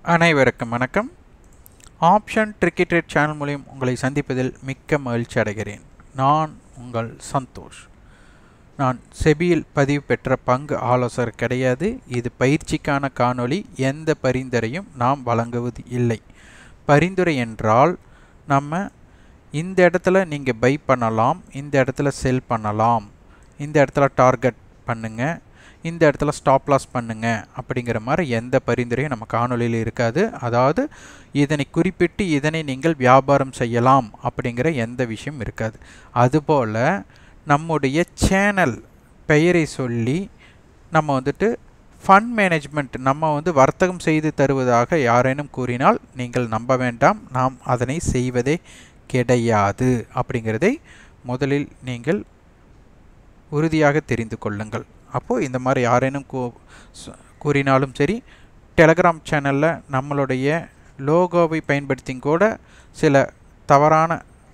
அனைவருக்கும் வணக்கம் option ட்ரிக்கெட் channel மூலியம் உங்களை சந்திப்பதில் மிக்க மகிழ்ச்சி அடைகிறேன் நான் உங்கள் சந்தோஷ் நான் செபியில் பதிவு பெற்ற பங்கு ஆலோசகர் கிடையாது இது பயிற்சிக்கான காணொளி எந்த பரிந்துரையும் நாம் வழங்குவது இல்லை பரிந்துரை என்றால் நம்ம இந்த இடத்துல நீங்கள் பை பண்ணலாம் இந்த இடத்துல செல் பண்ணலாம் இந்த இடத்துல டார்கெட் பண்ணுங்கள் இந்த இடத்துல ஸ்டாப் லாஸ் பண்ணுங்க அப்படிங்கிற மாதிரி எந்த பரிந்துரையும் நம்ம காணொலியில் இருக்காது அதாவது இதனை குறிப்பிட்டு இதனை நீங்கள் வியாபாரம் செய்யலாம் அப்படிங்கிற எந்த விஷயம் இருக்காது அதுபோல் நம்முடைய சேனல் பெயரை சொல்லி நம்ம வந்துட்டு ஃபண்ட் மேனேஜ்மெண்ட் நம்ம வந்து வர்த்தகம் செய்து தருவதாக யாரேனும் கூறினால் நீங்கள் நம்ப வேண்டாம் நாம் அதனை செய்வதே கிடையாது அப்படிங்கிறதை முதலில் நீங்கள் உறுதியாக தெரிந்து கொள்ளுங்கள் அப்போது இந்த மாதிரி யாரேனும் கூ கூறினாலும் சரி டெலகிராம் சேனலில் நம்மளுடைய லோகோவை பயன்படுத்தி கூட சில தவறான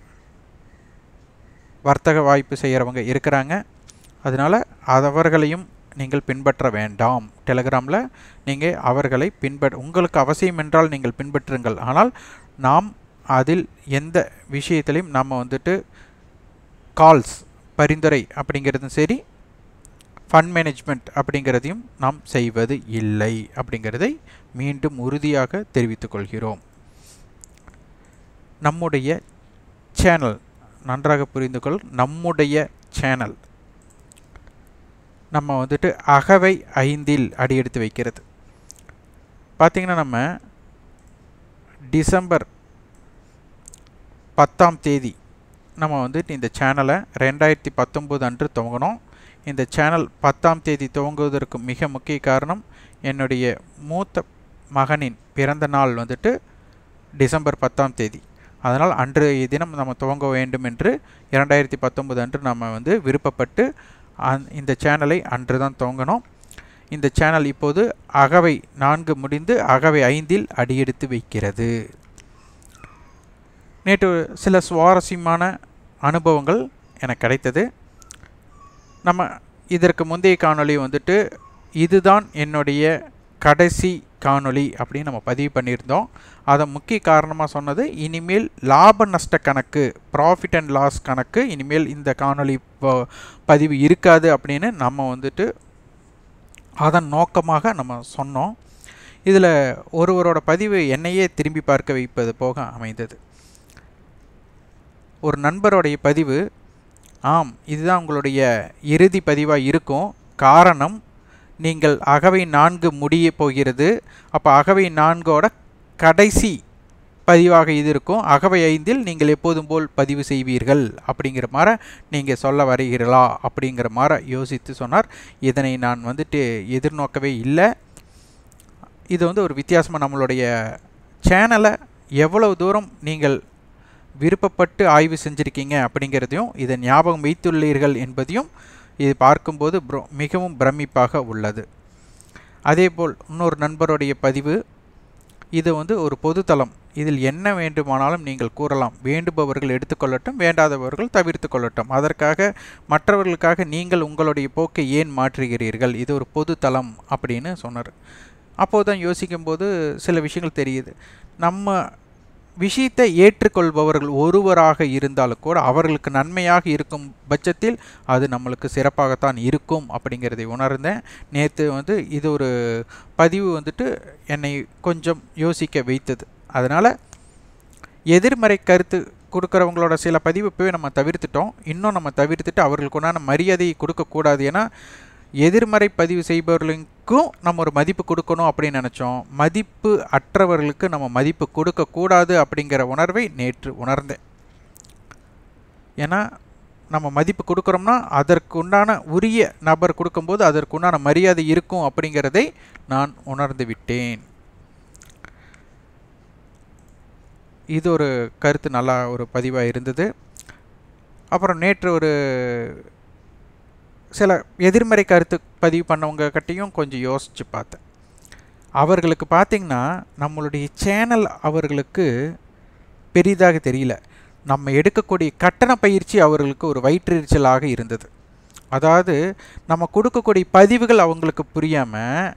வர்த்தக வாய்ப்பு செய்கிறவங்க இருக்கிறாங்க அதனால் அவர்களையும் நீங்கள் பின்பற்ற வேண்டாம் டெலகிராமில் நீங்கள் அவர்களை பின்பற்ற உங்களுக்கு அவசியம் என்றால் நீங்கள் பின்பற்றுங்கள் ஆனால் நாம் அதில் எந்த விஷயத்திலையும் நம்ம வந்துட்டு கால்ஸ் பரிந்துரை அப்படிங்கிறதும் சரி ஃபண்ட் மேனேஜ்மெண்ட் அப்படிங்கிறதையும் நாம் செய்வது இல்லை அப்படிங்கிறதை மீண்டும் உறுதியாக தெரிவித்துக் கொள்கிறோம் நம்முடைய சேனல் நன்றாக புரிந்து கொள் நம்முடைய சேனல் நம்ம வந்துட்டு அகவை ஐந்தில் அடியெடுத்து வைக்கிறது பார்த்திங்கன்னா நம்ம டிசம்பர் பத்தாம் தேதி நம்ம வந்துட்டு இந்த சேனலை ரெண்டாயிரத்தி பத்தொம்போது அன்று துவங்கினோம் இந்த சேனல் பத்தாம் தேதி துவங்குவதற்கு மிக முக்கிய காரணம் என்னுடைய மூத்த மகனின் பிறந்த நாள் வந்துட்டு டிசம்பர் பத்தாம் தேதி அதனால் அன்றைய தினம் நம்ம துவங்க வேண்டும் என்று இரண்டாயிரத்தி பத்தொன்பது அன்று நம்ம வந்து விருப்பப்பட்டு அந் இந்த சேனலை அன்று தான் துவங்கினோம் இந்த சேனல் இப்போது அகவை நான்கு முடிந்து அகவை ஐந்தில் அடியெடுத்து வைக்கிறது நேற்று சில சுவாரஸ்யமான அனுபவங்கள் எனக்கு கிடைத்தது நம்ம இதற்கு முந்தைய காணொளி வந்துட்டு இதுதான் என்னுடைய கடைசி காணொளி அப்படின்னு நம்ம பதிவு பண்ணியிருந்தோம் அதை முக்கிய காரணமாக சொன்னது இனிமேல் லாப நஷ்ட கணக்கு ப்ராஃபிட் அண்ட் லாஸ் கணக்கு இனிமேல் இந்த காணொளி பதிவு இருக்காது அப்படின்னு நம்ம வந்துட்டு அதன் நோக்கமாக நம்ம சொன்னோம் இதில் ஒருவரோட பதிவு என்னையே திரும்பி பார்க்க வைப்பது போக அமைந்தது ஒரு நண்பருடைய பதிவு ஆம் இதுதான் உங்களுடைய இறுதி பதிவாக இருக்கும் காரணம் நீங்கள் அகவை நான்கு முடிய போகிறது அப்போ அகவை நான்கோட கடைசி பதிவாக இது இருக்கும் அகவை ஐந்தில் நீங்கள் எப்போதும் போல் பதிவு செய்வீர்கள் அப்படிங்கிற மாதிரி நீங்கள் சொல்ல வருகிறீர்களா அப்படிங்கிற மாதிரி யோசித்து சொன்னார் இதனை நான் வந்துட்டு எதிர்நோக்கவே இல்லை இது வந்து ஒரு வித்தியாசமாக நம்மளுடைய சேனலை எவ்வளவு தூரம் நீங்கள் விருப்பப்பட்டு ஆய்வு செஞ்சுருக்கீங்க அப்படிங்கிறதையும் இதை ஞாபகம் வைத்துள்ளீர்கள் என்பதையும் இது பார்க்கும்போது மிகவும் பிரமிப்பாக உள்ளது அதேபோல் இன்னொரு நண்பருடைய பதிவு இது வந்து ஒரு பொதுத்தளம் இதில் என்ன வேண்டுமானாலும் நீங்கள் கூறலாம் வேண்டுபவர்கள் எடுத்துக்கொள்ளட்டும் வேண்டாதவர்கள் தவிர்த்து கொள்ளட்டும் அதற்காக மற்றவர்களுக்காக நீங்கள் உங்களுடைய போக்கை ஏன் மாற்றுகிறீர்கள் இது ஒரு பொதுத்தளம் அப்படின்னு சொன்னார் அப்போது தான் யோசிக்கும்போது சில விஷயங்கள் தெரியுது நம்ம விஷயத்தை ஏற்றுக்கொள்பவர்கள் ஒருவராக இருந்தாலும் கூட அவர்களுக்கு நன்மையாக இருக்கும் பட்சத்தில் அது நம்மளுக்கு சிறப்பாகத்தான் இருக்கும் அப்படிங்கிறதை உணர்ந்தேன் நேற்று வந்து இது ஒரு பதிவு வந்துட்டு என்னை கொஞ்சம் யோசிக்க வைத்தது அதனால் எதிர்மறை கருத்து கொடுக்குறவங்களோட சில பதிவு இப்போவே நம்ம தவிர்த்துட்டோம் இன்னும் நம்ம தவிர்த்துட்டு அவர்களுக்கு உண்டான மரியாதையை கொடுக்கக்கூடாது ஏன்னா எதிர்மறை பதிவு செய்பவர்களுக்கும் நம்ம ஒரு மதிப்பு கொடுக்கணும் அப்படின்னு நினச்சோம் மதிப்பு அற்றவர்களுக்கு நம்ம மதிப்பு கொடுக்கக்கூடாது அப்படிங்கிற உணர்வை நேற்று உணர்ந்தேன் ஏன்னா நம்ம மதிப்பு கொடுக்குறோம்னா அதற்கு உண்டான உரிய நபர் கொடுக்கும்போது அதற்கு உண்டான மரியாதை இருக்கும் அப்படிங்கிறதை நான் உணர்ந்து விட்டேன் இது ஒரு கருத்து நல்லா ஒரு பதிவாக இருந்தது அப்புறம் நேற்று ஒரு சில எதிர்மறை கருத்து பதிவு பண்ணவங்க கிட்டையும் கொஞ்சம் யோசித்து பார்த்தேன் அவர்களுக்கு பார்த்திங்கன்னா நம்மளுடைய சேனல் அவர்களுக்கு பெரிதாக தெரியல நம்ம எடுக்கக்கூடிய கட்டண பயிற்சி அவர்களுக்கு ஒரு வயிற்றெரிச்சலாக இருந்தது அதாவது நம்ம கொடுக்கக்கூடிய பதிவுகள் அவங்களுக்கு புரியாமல்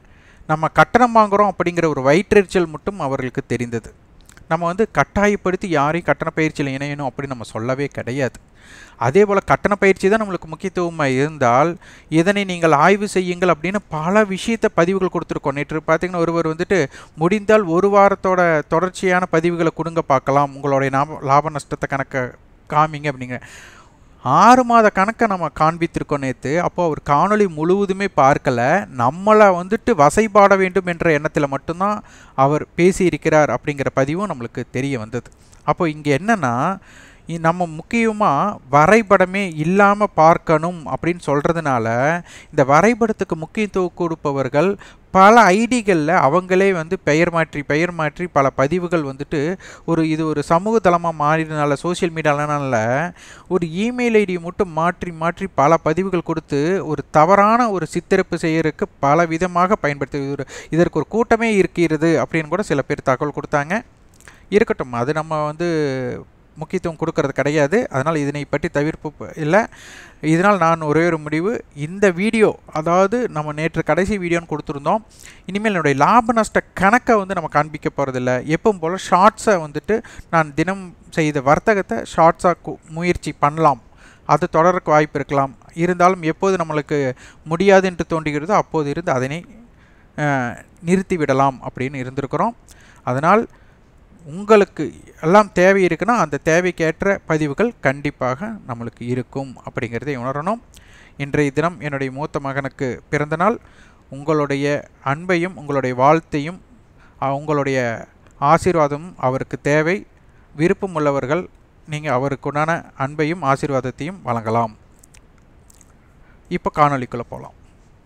நம்ம கட்டணம் வாங்குகிறோம் அப்படிங்கிற ஒரு வயிற்றெரிச்சல் மட்டும் அவர்களுக்கு தெரிந்தது நம்ம வந்து கட்டாயப்படுத்தி யாரையும் கட்டண பயிற்சியில் இணையணும் அப்படின்னு நம்ம சொல்லவே கிடையாது அதே போல் கட்டண பயிற்சி தான் நம்மளுக்கு முக்கியத்துவமாக இருந்தால் இதனை நீங்கள் ஆய்வு செய்யுங்கள் அப்படின்னு பல விஷயத்த பதிவுகள் கொடுத்துருக்கோம் நேற்று பார்த்தீங்கன்னா ஒருவர் வந்துட்டு முடிந்தால் ஒரு வாரத்தோட தொடர்ச்சியான பதிவுகளை கொடுங்க பார்க்கலாம் உங்களுடைய லாப லாப நஷ்டத்தை கணக்கை காமிங்க அப்படிங்க ஆறு மாத கணக்கை நம்ம காண்பித்திருக்கோம் நேற்று அப்போ அவர் காணொளி முழுவதுமே பார்க்கலை நம்மளை வந்துட்டு வசைபாட வேண்டும் என்ற எண்ணத்தில் மட்டும்தான் அவர் பேசியிருக்கிறார் அப்படிங்கிற பதிவும் நம்மளுக்கு தெரிய வந்தது அப்போ இங்கே என்னென்னா நம்ம முக்கியமாக வரைபடமே இல்லாமல் பார்க்கணும் அப்படின்னு சொல்கிறதுனால இந்த வரைபடத்துக்கு முக்கியத்துவம் கொடுப்பவர்கள் பல ஐடிகளில் அவங்களே வந்து பெயர் மாற்றி பெயர் மாற்றி பல பதிவுகள் வந்துட்டு ஒரு இது ஒரு சமூக தளமாக மாறினால சோசியல் மீடியாலனால ஒரு இமெயில் ஐடியை மட்டும் மாற்றி மாற்றி பல பதிவுகள் கொடுத்து ஒரு தவறான ஒரு சித்தரிப்பு செய்யறதுக்கு பல விதமாக பயன்படுத்தி ஒரு இதற்கு ஒரு கூட்டமே இருக்கிறது அப்படின்னு கூட சில பேர் தகவல் கொடுத்தாங்க இருக்கட்டும் அது நம்ம வந்து முக்கியத்துவம் கொடுக்கறது கிடையாது அதனால் இதனை பற்றி தவிர்ப்பு இல்லை இதனால் நான் ஒரே ஒரு முடிவு இந்த வீடியோ அதாவது நம்ம நேற்று கடைசி வீடியோன்னு கொடுத்துருந்தோம் இனிமேல் என்னுடைய லாப நஷ்ட கணக்கை வந்து நம்ம காண்பிக்க போகிறதில்ல எப்பவும் போல் ஷார்ட்ஸை வந்துட்டு நான் தினம் செய்த வர்த்தகத்தை ஷார்ட்ஸாக முயற்சி பண்ணலாம் அது தொடருக்கு வாய்ப்பு இருக்கலாம் இருந்தாலும் எப்போது நம்மளுக்கு முடியாது என்று தோன்றுகிறதோ அப்போது இருந்து அதனை நிறுத்தி விடலாம் அப்படின்னு இருந்திருக்கிறோம் அதனால் உங்களுக்கு எல்லாம் தேவை இருக்குன்னா அந்த தேவைக்கேற்ற பதிவுகள் கண்டிப்பாக நம்மளுக்கு இருக்கும் அப்படிங்கிறதை உணரணும் இன்றைய தினம் என்னுடைய மூத்த மகனுக்கு பிறந்தநாள் உங்களுடைய அன்பையும் உங்களுடைய வாழ்த்தையும் உங்களுடைய ஆசீர்வாதமும் அவருக்கு தேவை விருப்பம் உள்ளவர்கள் நீங்கள் அவருக்குண்டான அன்பையும் ஆசீர்வாதத்தையும் வழங்கலாம் இப்போ காணொலிக்குள்ளே போகலாம்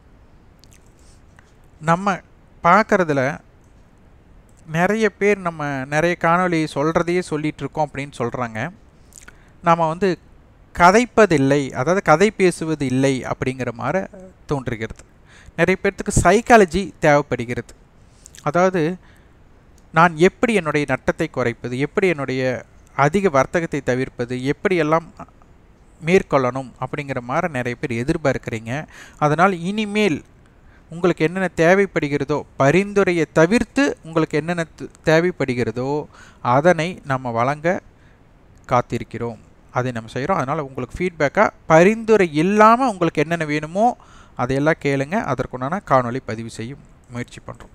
நம்ம பார்க்குறதுல நிறைய பேர் நம்ம நிறைய காணொலி சொல்கிறதையே சொல்லிகிட்டு இருக்கோம் அப்படின்னு சொல்கிறாங்க நாம் வந்து கதைப்பதில்லை அதாவது கதை பேசுவது இல்லை அப்படிங்கிற மாதிரி தோன்றுகிறது நிறைய பேர்த்துக்கு சைக்காலஜி தேவைப்படுகிறது அதாவது நான் எப்படி என்னுடைய நட்டத்தை குறைப்பது எப்படி என்னுடைய அதிக வர்த்தகத்தை தவிர்ப்பது எப்படியெல்லாம் மேற்கொள்ளணும் அப்படிங்கிற மாதிரி நிறைய பேர் எதிர்பார்க்குறீங்க அதனால் இனிமேல் உங்களுக்கு என்னென்ன தேவைப்படுகிறதோ பரிந்துரையை தவிர்த்து உங்களுக்கு என்னென்ன தேவைப்படுகிறதோ அதனை நம்ம வழங்க காத்திருக்கிறோம் அதை நம்ம செய்கிறோம் அதனால் உங்களுக்கு ஃபீட்பேக்காக பரிந்துரை இல்லாமல் உங்களுக்கு என்னென்ன வேணுமோ அதையெல்லாம் கேளுங்க அதற்குண்டான காணொலி பதிவு செய்யும் முயற்சி பண்ணுறோம்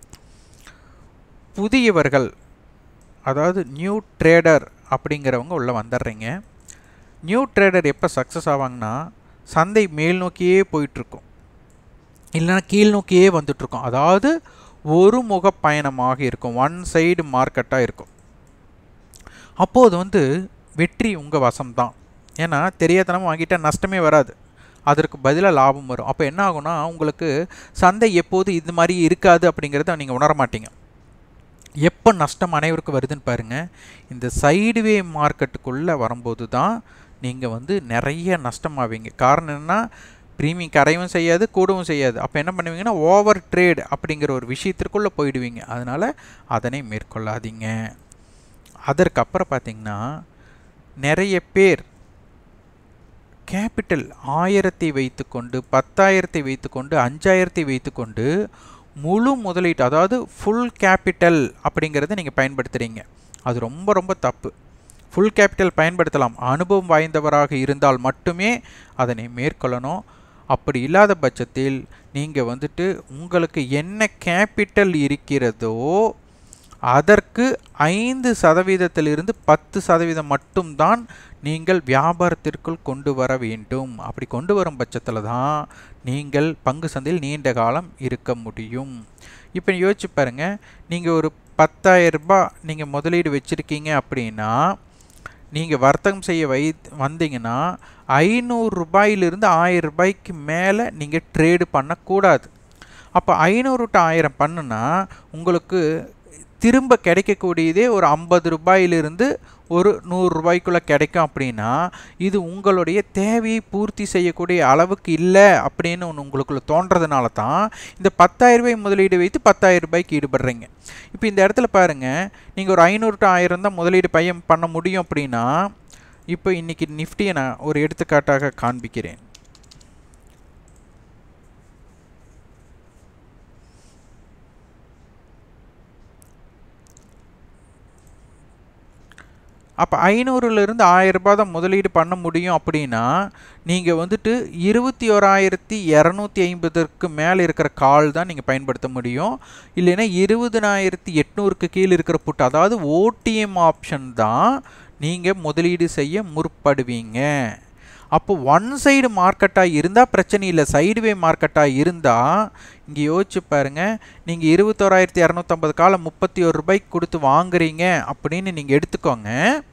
புதியவர்கள் அதாவது நியூ ட்ரேடர் அப்படிங்கிறவங்க உள்ளே வந்துடுறீங்க நியூ ட்ரேடர் எப்போ சக்ஸஸ் ஆவாங்கன்னா சந்தை மேல் நோக்கியே போயிட்டுருக்கும் இல்லைன்னா கீழ் நோக்கியே வந்துட்ருக்கோம் அதாவது ஒரு முக பயணமாக இருக்கும் ஒன் சைடு மார்க்கெட்டாக இருக்கும் அப்போது வந்து வெற்றி உங்கள் வசம்தான் ஏன்னா தெரியாதனமாக வாங்கிட்டால் நஷ்டமே வராது அதற்கு பதிலாக லாபம் வரும் அப்போ என்ன ஆகும்னா உங்களுக்கு சந்தை எப்போது இது மாதிரி இருக்காது அப்படிங்கிறத நீங்கள் உணர மாட்டீங்க எப்போ நஷ்டம் அனைவருக்கும் வருதுன்னு பாருங்கள் இந்த சைடுவே மார்க்கெட்டுக்குள்ளே வரும்போது தான் நீங்கள் வந்து நிறைய நஷ்டமாவீங்க காரணம் என்னென்னா ப்ரீமியம் கரையவும் செய்யாது கூடவும் செய்யாது அப்போ என்ன பண்ணுவீங்கன்னா ஓவர் ட்ரேட் அப்படிங்கிற ஒரு விஷயத்திற்குள்ளே போயிடுவீங்க அதனால் அதனை மேற்கொள்ளாதீங்க அதற்கப்புறம் பார்த்திங்கன்னா நிறைய பேர் கேபிட்டல் ஆயிரத்தை வைத்துக்கொண்டு பத்தாயிரத்தை வைத்துக்கொண்டு அஞ்சாயிரத்தை வைத்துக்கொண்டு முழு முதலீட்டு அதாவது ஃபுல் கேபிட்டல் அப்படிங்கிறத நீங்கள் பயன்படுத்துகிறீங்க அது ரொம்ப ரொம்ப தப்பு ஃபுல் கேபிட்டல் பயன்படுத்தலாம் அனுபவம் வாய்ந்தவராக இருந்தால் மட்டுமே அதனை மேற்கொள்ளணும் அப்படி இல்லாத பட்சத்தில் நீங்கள் வந்துட்டு உங்களுக்கு என்ன கேபிட்டல் இருக்கிறதோ அதற்கு ஐந்து சதவீதத்திலிருந்து பத்து சதவீதம் மட்டும்தான் நீங்கள் வியாபாரத்திற்குள் கொண்டு வர வேண்டும் அப்படி கொண்டு வரும் பட்சத்தில் தான் நீங்கள் பங்கு சந்தையில் நீண்ட காலம் இருக்க முடியும் இப்போ யோசிச்சு பாருங்கள் நீங்கள் ஒரு பத்தாயிரரூபா நீங்கள் முதலீடு வச்சுருக்கீங்க அப்படின்னா நீங்கள் வர்த்தகம் செய்ய வை வந்தீங்கன்னா ஐநூறு ரூபாயிலிருந்து ஆயிரம் ரூபாய்க்கு மேலே நீங்கள் ட்ரேடு பண்ணக்கூடாது அப்போ ஐநூறு டு ஆயிரம் பண்ணுனா உங்களுக்கு திரும்ப கிடைக்கக்கூடியதே ஒரு ஐம்பது ரூபாயிலிருந்து ஒரு நூறு ரூபாய்க்குள்ளே கிடைக்கும் அப்படின்னா இது உங்களுடைய தேவையை பூர்த்தி செய்யக்கூடிய அளவுக்கு இல்லை அப்படின்னு ஒன்று உங்களுக்குள்ள தோன்றதுனால தான் இந்த பத்தாயிரம் ரூபாய் முதலீடு வைத்து பத்தாயிரம் ரூபாய்க்கு ஈடுபடுறீங்க இப்போ இந்த இடத்துல பாருங்கள் நீங்கள் ஒரு ஐநூறு டு ஆயிரம் தான் முதலீடு பையன் பண்ண முடியும் அப்படின்னா இப்போ இன்றைக்கி நிஃப்டியை நான் ஒரு எடுத்துக்காட்டாக காண்பிக்கிறேன் அப்போ ஐநூறுலேருந்து ஆயிரம் ரூபாய் தான் முதலீடு பண்ண முடியும் அப்படின்னா நீங்கள் வந்துட்டு இருபத்தி ஓராயிரத்தி இரநூத்தி ஐம்பதற்கு மேலே இருக்கிற கால் தான் நீங்கள் பயன்படுத்த முடியும் இல்லைன்னா இருபதனாயிரத்தி எட்நூறுக்கு கீழே இருக்கிற புட் அதாவது ஓடிஎம் ஆப்ஷன் தான் நீங்கள் முதலீடு செய்ய முற்படுவீங்க அப்போ ஒன் சைடு மார்க்கெட்டாக இருந்தால் பிரச்சனை இல்லை சைடுவே மார்க்கெட்டாக இருந்தால் இங்கே யோசிச்சு பாருங்கள் நீங்கள் இருபத்தோராயிரத்தி இரநூத்தம்பது காலம் முப்பத்தி ஒரு ரூபாய்க்கு கொடுத்து வாங்குறீங்க அப்படின்னு நீங்கள் எடுத்துக்கோங்க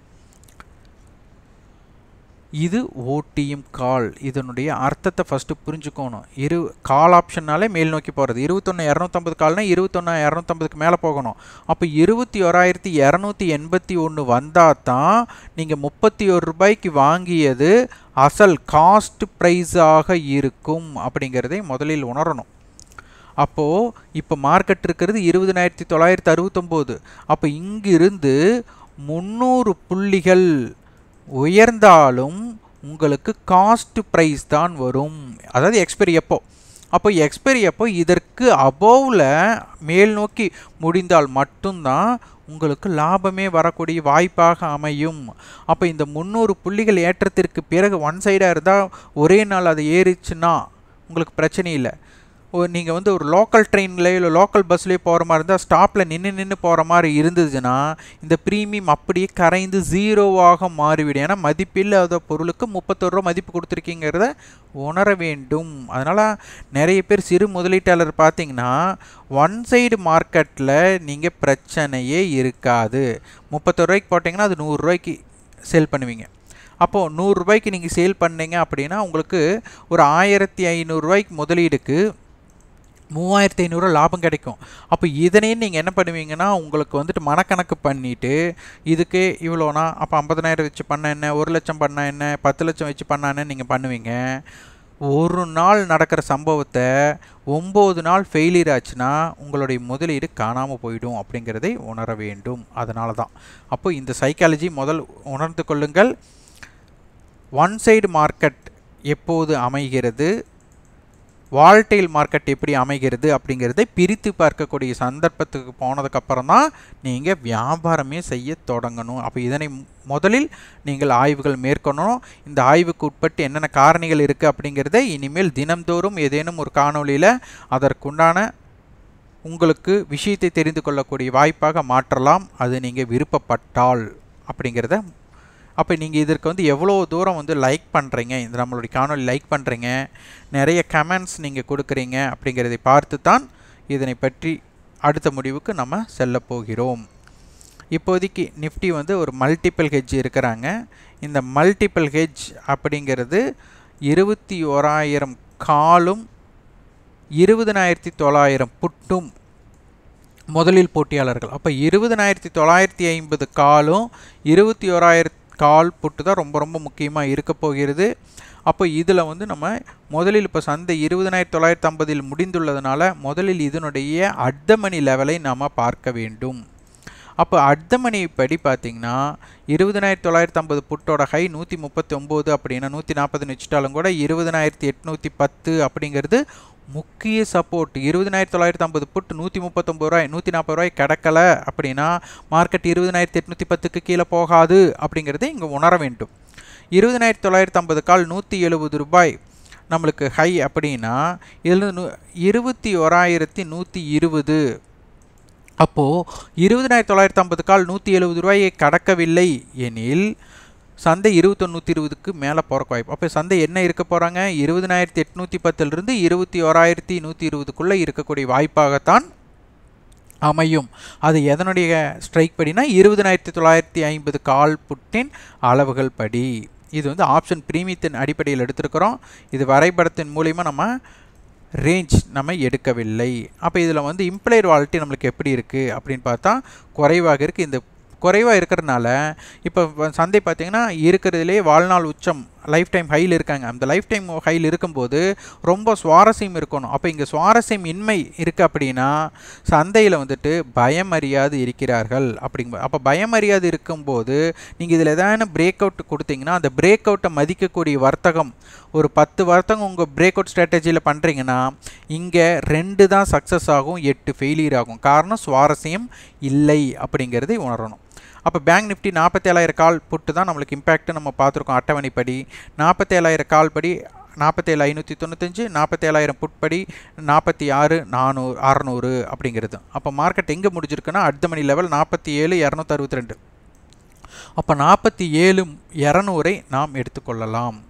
இது ஓடிஎம் கால் இதனுடைய அர்த்தத்தை ஃபஸ்ட்டு புரிஞ்சுக்கணும் இரு கால் ஆப்ஷன்னாலே மேல் நோக்கி போகிறது இருபத்தொன்று இரநூத்தம்பது கால்னா இருபத்தொன்று இரநூத்தம்பதுக்கு மேலே போகணும் அப்போ இருபத்தி ஓராயிரத்தி இரநூத்தி எண்பத்தி ஒன்று வந்தால் தான் நீங்கள் முப்பத்தி ஒரு ரூபாய்க்கு வாங்கியது அசல் காஸ்ட் ப்ரைஸாக இருக்கும் அப்படிங்கிறதை முதலில் உணரணும் அப்போது இப்போ மார்க்கெட் இருக்கிறது இருபதனாயிரத்தி தொள்ளாயிரத்தி அறுபத்தொம்போது அப்போ இங்கிருந்து முந்நூறு புள்ளிகள் உயர்ந்தாலும் உங்களுக்கு காஸ்ட் ப்ரைஸ் தான் வரும் அதாவது எக்ஸ்பைரி எப்போ அப்போ எக்ஸ்பைரி அப்போ இதற்கு அபோவில் மேல் நோக்கி முடிந்தால் மட்டும்தான் உங்களுக்கு லாபமே வரக்கூடிய வாய்ப்பாக அமையும் அப்போ இந்த முந்நூறு புள்ளிகள் ஏற்றத்திற்கு பிறகு ஒன் சைடாக இருந்தால் ஒரே நாள் அது ஏறிச்சுன்னா உங்களுக்கு பிரச்சனை இல்லை நீங்கள் வந்து ஒரு லோக்கல் ட்ரெயினில் இல்லை லோக்கல் பஸ்லேயே போகிற மாதிரி இருந்தால் ஸ்டாப்பில் நின்று நின்று போகிற மாதிரி இருந்ததுன்னா இந்த ப்ரீமியம் அப்படியே கரைந்து ஜீரோவாக மாறிவிடும் ஏன்னா மதிப்பில்லாத பொருளுக்கு முப்பத்தொரு ரூபா மதிப்பு கொடுத்துருக்கீங்கிறத உணர வேண்டும் அதனால் நிறைய பேர் சிறு முதலீட்டாளர் பார்த்தீங்கன்னா ஒன் சைடு மார்க்கெட்டில் நீங்கள் பிரச்சனையே இருக்காது முப்பத்தொரு ரூபாய்க்கு போட்டிங்கன்னா அது நூறுரூவாய்க்கு சேல் பண்ணுவீங்க அப்போது நூறுரூபாய்க்கு நீங்கள் சேல் பண்ணீங்க அப்படின்னா உங்களுக்கு ஒரு ஆயிரத்தி ஐநூறுரூவாய்க்கு முதலீடுக்கு மூவாயிரத்தி ஐநூறுரூவா லாபம் கிடைக்கும் அப்போ இதனையும் நீங்கள் என்ன பண்ணுவீங்கன்னா உங்களுக்கு வந்துட்டு மனக்கணக்கு பண்ணிவிட்டு இதுக்கு இவ்வளோனா அப்போ ஐம்பதனாயிரம் வச்சு பண்ண என்ன ஒரு லட்சம் பண்ண என்ன பத்து லட்சம் வச்சு பண்ண என்ன நீங்கள் பண்ணுவீங்க ஒரு நாள் நடக்கிற சம்பவத்தை ஒம்பது நாள் ஃபெயிலியர் ஆச்சுன்னா உங்களுடைய முதலீடு காணாமல் போயிடும் அப்படிங்கிறதை உணர வேண்டும் அதனால தான் அப்போ இந்த சைக்காலஜி முதல் உணர்ந்து கொள்ளுங்கள் ஒன் சைடு மார்க்கெட் எப்போது அமைகிறது வால்டைல் மார்க்கெட் எப்படி அமைகிறது அப்படிங்கிறதை பிரித்து பார்க்கக்கூடிய சந்தர்ப்பத்துக்கு போனதுக்கப்புறம் தான் நீங்கள் வியாபாரமே செய்ய தொடங்கணும் அப்போ இதனை முதலில் நீங்கள் ஆய்வுகள் மேற்கொள்ளணும் இந்த ஆய்வுக்கு உட்பட்டு என்னென்ன காரணிகள் இருக்குது அப்படிங்கிறத இனிமேல் தினம்தோறும் ஏதேனும் ஒரு காணொளியில் அதற்குண்டான உங்களுக்கு விஷயத்தை தெரிந்து கொள்ளக்கூடிய வாய்ப்பாக மாற்றலாம் அது நீங்கள் விருப்பப்பட்டால் அப்படிங்கிறத அப்போ நீங்கள் இதற்கு வந்து எவ்வளோ தூரம் வந்து லைக் பண்ணுறீங்க இந்த நம்மளுடைய காணொலி லைக் பண்ணுறீங்க நிறைய கமெண்ட்ஸ் நீங்கள் கொடுக்குறீங்க அப்படிங்கிறதை பார்த்து தான் இதனை பற்றி அடுத்த முடிவுக்கு நம்ம செல்ல போகிறோம் இப்போதைக்கு நிஃப்டி வந்து ஒரு மல்டிபிள் ஹெட்ஜ் இருக்கிறாங்க இந்த மல்டிபிள் ஹெட்ஜ் அப்படிங்கிறது இருபத்தி ஓராயிரம் காலும் இருபதனாயிரத்தி தொள்ளாயிரம் புட்டும் முதலில் போட்டியாளர்கள் அப்போ இருபதனாயிரத்தி தொள்ளாயிரத்தி ஐம்பது காலும் இருபத்தி ஓராயிரத்தி கால் புட்டு தான் ரொம்ப ரொம்ப முக்கியமாக இருக்க போகிறது அப்போ இதில் வந்து நம்ம முதலில் இப்போ சந்தை இருபதனாயிரத்தி தொள்ளாயிரத்தி ஐம்பதில் முடிந்துள்ளதுனால முதலில் இதனுடைய அட்டமணி லெவலை நாம் பார்க்க வேண்டும் அப்போ அட்டமணி படி பார்த்திங்கன்னா இருபதனாயிரத்தி தொள்ளாயிரத்தி ஐம்பது புட்டோட ஹை நூற்றி முப்பத்தி ஒம்பது அப்படின்னா நூற்றி நாற்பதுன்னு வச்சுட்டாலும் கூட இருபதனாயிரத்தி எட்நூற்றி பத்து அப்படிங்கிறது முக்கிய சப்போர்ட் இருபதனாயிரத்தி தொள்ளாயிரத்தி ஐம்பது புட் நூற்றி முப்பத்தொம்பது ரூபாய் நூற்றி நாற்பது ரூபாய் கிடக்கல அப்படின்னா மார்க்கெட் இருபதனாயிரத்தி எட்நூற்றி பத்துக்கு கீழே போகாது அப்படிங்கிறத இங்கே உணர வேண்டும் இருபதனாயிரத்தி தொள்ளாயிரத்தி ஐம்பது கால் நூற்றி எழுபது ரூபாய் நம்மளுக்கு ஹை அப்படின்னா இதில் நூ இருபத்தி ஓராயிரத்தி நூற்றி இருபது அப்போது இருபதனாயிரத்தி தொள்ளாயிரத்தி ஐம்பது கால் நூற்றி எழுபது ரூபாயை கடக்கவில்லை எனில் சந்தை இருபத்தொன்னூற்றி இருபதுக்கு மேலே போகிறக்கு வாய்ப்பு அப்போ சந்தை என்ன இருக்க போகிறாங்க இருபதனாயிரத்தி எட்நூற்றி பத்துலேருந்து இருபத்தி ஓராயிரத்தி நூற்றி இருபதுக்குள்ளே இருக்கக்கூடிய வாய்ப்பாகத்தான் அமையும் அது எதனுடைய ஸ்ட்ரைக் படினா இருபதனாயிரத்தி தொள்ளாயிரத்தி ஐம்பது கால் புட்டின் அளவுகள் படி இது வந்து ஆப்ஷன் பிரீமியத்தின் அடிப்படையில் எடுத்திருக்கிறோம் இது வரைபடத்தின் மூலிமா நம்ம ரேஞ்ச் நம்ம எடுக்கவில்லை அப்போ இதில் வந்து இம்ப்ளைட் வாலிட்டி நம்மளுக்கு எப்படி இருக்குது அப்படின்னு பார்த்தா குறைவாக இருக்குது இந்த குறைவாக இருக்கிறதுனால இப்போ சந்தை பார்த்திங்கன்னா இருக்கிறதுலே வாழ்நாள் உச்சம் லைஃப் டைம் ஹையில் இருக்காங்க அந்த லைஃப் டைம் ஹையில் இருக்கும்போது ரொம்ப சுவாரஸ்யம் இருக்கணும் அப்போ இங்கே சுவாரஸ்யம் இன்மை இருக்குது அப்படின்னா சந்தையில் வந்துட்டு பயம் அறியாது இருக்கிறார்கள் அப்படிங்க அப்போ பயம் அறியாது இருக்கும்போது நீங்கள் இதில் எதாவது பிரேக் அவுட் கொடுத்தீங்கன்னா அந்த பிரேக் அவுட்டை மதிக்கக்கூடிய வர்த்தகம் ஒரு பத்து வர்த்தகம் உங்கள் பிரேக் அவுட் ஸ்ட்ராட்டஜியில் பண்ணுறீங்கன்னா இங்கே ரெண்டு தான் சக்ஸஸ் ஆகும் எட்டு ஃபெயிலியர் ஆகும் காரணம் சுவாரஸ்யம் இல்லை அப்படிங்கிறதை உணரணும் அப்போ பேங்க் நிஃப்டி நாற்பத்தேழாயிரம் கால் புட்டு தான் நம்மளுக்கு இம்பேக்ட் நம்ம பார்த்துருக்கோம் அட்டவணைப்படி நாற்பத்தேழாயிரம் கால் படி நாற்பத்தேழு ஐநூற்றி தொண்ணூத்தஞ்சு நாற்பத்தேழாயிரம் புட்படி நாற்பத்தி ஆறு நானூறு அறநூறு அப்படிங்கிறது அப்போ மார்க்கெட் எங்கே முடிஞ்சிருக்குன்னா அடுத்த மணி லெவல் நாற்பத்தி ஏழு இரநூத்தி அறுபத்தி ரெண்டு அப்போ நாற்பத்தி ஏழு இரநூறை நாம் எடுத்துக்கொள்ளலாம்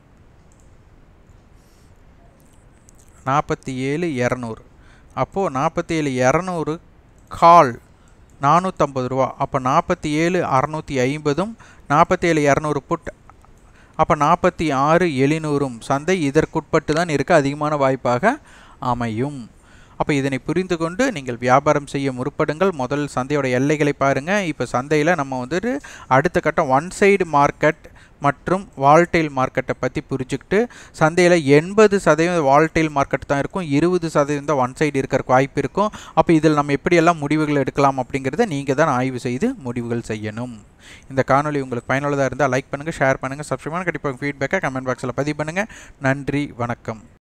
நாற்பத்தி ஏழு இரநூறு அப்போது நாற்பத்தி ஏழு இரநூறு கால் நானூற்றம்பது ரூபா அப்போ நாற்பத்தி ஏழு அறநூற்றி ஐம்பதும் நாற்பத்தேழு இரநூறு புட் அப்போ நாற்பத்தி ஆறு எழுநூறும் சந்தை இதற்குட்பட்டு தான் இருக்க அதிகமான வாய்ப்பாக அமையும் அப்போ இதனை புரிந்து கொண்டு நீங்கள் வியாபாரம் செய்ய முற்படுங்கள் முதல் சந்தையோட எல்லைகளை பாருங்கள் இப்போ சந்தையில் நம்ம வந்துட்டு அடுத்த கட்டம் ஒன் சைடு மார்க்கெட் மற்றும் வால்டைல் மார்க்கெட்டை பற்றி புரிஞ்சுக்கிட்டு சந்தையில் எண்பது சதவீதம் வால்டைல் மார்க்கெட் தான் இருக்கும் இருபது சதவீதம் தான் ஒன் சைடு இருக்கிறக்கு வாய்ப்பு இருக்கும் அப்போ இதில் நம்ம எப்படியெல்லாம் முடிவுகள் எடுக்கலாம் அப்படிங்கிறத நீங்கள் தான் ஆய்வு செய்து முடிவுகள் செய்யணும் இந்த காணொலி உங்களுக்கு பயனுள்ளதாக இருந்தால் லைக் பண்ணுங்கள் ஷேர் பண்ணுங்கள் சப்ஸ்கிரைப் பண்ணுங்கள் கண்டிப்பாக ஃபீட்பேக்கை கமெண்ட் பாக்ஸில் பதிவு பண்ணுங்கள் நன்றி வணக்கம்